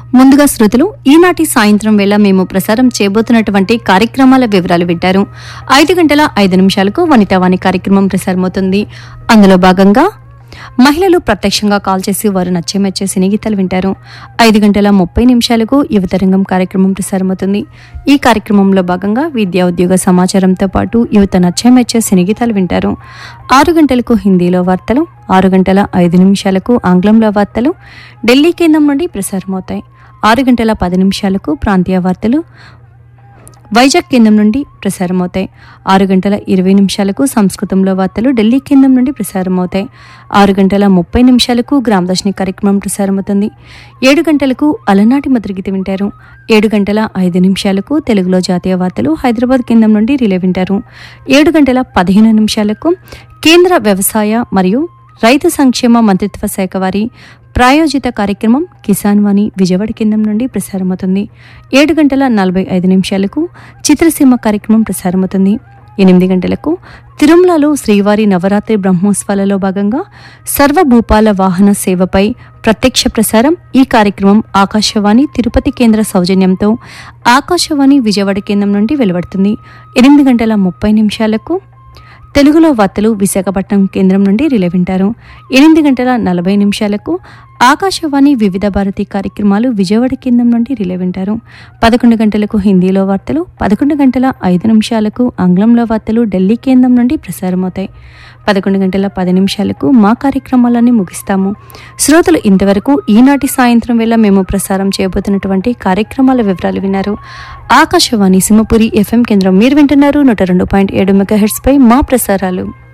ముందుగా శ్రోతలు ఈనాటి సాయంత్రం వేళ మేము ప్రసారం చేయబోతున్నటువంటి కార్యక్రమాల వివరాలు వింటారు ఐదు గంటల ఐదు నిమిషాలకు వనితావాణి కార్యక్రమం ప్రసారమవుతుంది అందులో భాగంగా మహిళలు ప్రత్యక్షంగా కాల్ చేసి వారు నచ్చే మెచ్చే సినీ గీతాలు వింటారు ఐదు గంటల ముప్పై నిమిషాలకు యువతరంగం కార్యక్రమం ప్రసారమవుతుంది ఈ కార్యక్రమంలో భాగంగా విద్యా ఉద్యోగ సమాచారంతో పాటు యువత నచ్చే మెచ్చే సినీ గీతాలు వింటారు ఆరు గంటలకు హిందీలో వార్తలు ఆరు గంటల ఐదు నిమిషాలకు ఆంగ్లంలో వార్తలు ఢిల్లీ కేంద్రం నుండి ప్రసారమవుతాయి ఆరు గంటల పది నిమిషాలకు ప్రాంతీయ వార్తలు వైజాగ్ కేంద్రం నుండి ప్రసారమవుతాయి ఆరు గంటల ఇరవై నిమిషాలకు సంస్కృతంలో వార్తలు ఢిల్లీ కేంద్రం నుండి ప్రసారమవుతాయి ఆరు గంటల ముప్పై నిమిషాలకు గ్రామదర్శిని కార్యక్రమం ప్రసారమవుతుంది ఏడు గంటలకు అలనాటి మధురగీత వింటారు ఏడు గంటల ఐదు నిమిషాలకు తెలుగులో జాతీయ వార్తలు హైదరాబాద్ కేంద్రం నుండి రిలే వింటారు ఏడు గంటల పదిహేను నిమిషాలకు కేంద్ర వ్యవసాయ మరియు రైతు సంక్షేమ మంత్రిత్వ శాఖ వారి ప్రాయోజిత కార్యక్రమం కిసాన్ వాణి విజయవాడ కేంద్రం నుండి ప్రసారమవుతుంది ఏడు గంటల నలభై ఐదు నిమిషాలకు చిత్రసీమ కార్యక్రమం ప్రసారమవుతుంది ఎనిమిది గంటలకు తిరుమలలో శ్రీవారి నవరాత్రి బ్రహ్మోత్సవాలలో భాగంగా సర్వభూపాల వాహన సేవపై ప్రత్యక్ష ప్రసారం ఈ కార్యక్రమం ఆకాశవాణి తిరుపతి కేంద్ర సౌజన్యంతో ఆకాశవాణి విజయవాడ కేంద్రం నుండి వెలువడుతుంది ఎనిమిది గంటల ముప్పై నిమిషాలకు తెలుగులో వార్తలు విశాఖపట్నం కేంద్రం నుండి రిలే వింటారు ఎనిమిది గంటల నలభై నిమిషాలకు ఆకాశవాణి వివిధ భారతి కార్యక్రమాలు విజయవాడ కేంద్రం నుండి రిలే వింటారు పదకొండు గంటలకు హిందీలో వార్తలు పదకొండు గంటల ఐదు నిమిషాలకు ఆంగ్లంలో వార్తలు ఢిల్లీ కేంద్రం నుండి ప్రసారమవుతాయి పదకొండు గంటల పది నిమిషాలకు మా కార్యక్రమాలన్నీ ముగిస్తాము శ్రోతలు ఇంతవరకు ఈనాటి సాయంత్రం వేళ మేము ప్రసారం చేయబోతున్నటువంటి కార్యక్రమాల వివరాలు విన్నారు ఆకాశవాణి సింహపురి ఎఫ్ఎం కేంద్రం మీరు వింటున్నారు నూట రెండు పాయింట్ ఏడు మెగా పై మా ప్రసారాలు